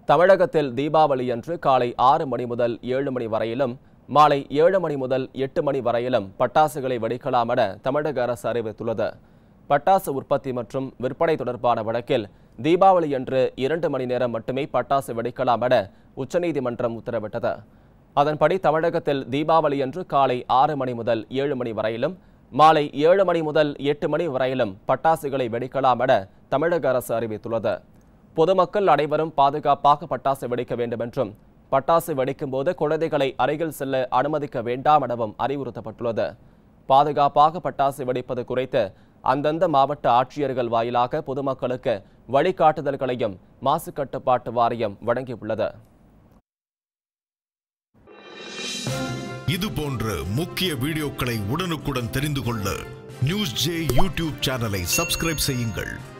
தமிழகத்தில் தீபாவளி அன்று காலை ஆறு மணி முதல் ஏழு மணி வரையிலும் மாலை ஏழு மணி முதல் எட்டு மணி வரையிலும் பட்டாசுகளை வெடிக்கலாம் என தமிழக அரசு அறிவித்துள்ளது பட்டாசு உற்பத்தி மற்றும் விற்பனை தொடர்பான வழக்கில் தீபாவளி அன்று இரண்டு மணி நேரம் மட்டுமே பட்டாசு வெடிக்கலாம் என உச்சநீதிமன்றம் உத்தரவிட்டது அதன்படி தமிழகத்தில் தீபாவளி அன்று காலை ஆறு மணி முதல் ஏழு மணி வரையிலும் மாலை ஏழு மணி முதல் எட்டு மணி வரையிலும் பட்டாசுகளை வெடிக்கலாம் என தமிழக அரசு அறிவித்துள்ளது பொதுமக்கள் அனைவரும் பாதுகாப்பாக பட்டாசு வெடிக்க வேண்டும் என்றும் பட்டாசு வெடிக்கும் போது குழந்தைகளை அருகில் செல்ல அனுமதிக்க வேண்டாம் எனவும் அறிவுறுத்தப்பட்டுள்ளது பாதுகாப்பாக பட்டாசு வெடிப்பது குறித்து அந்தந்த மாவட்ட ஆட்சியர்கள் வாயிலாக பொதுமக்களுக்கு வழிகாட்டுதல்களையும் மாசு கட்டுப்பாட்டு வாரியம் வழங்கியுள்ளது இது போன்ற முக்கிய வீடியோக்களை உடனுக்குடன் தெரிந்து கொள்ள நியூஸ் ஜே யூடியூப் சேனலை சப்ஸ்கிரைப் செய்யுங்கள்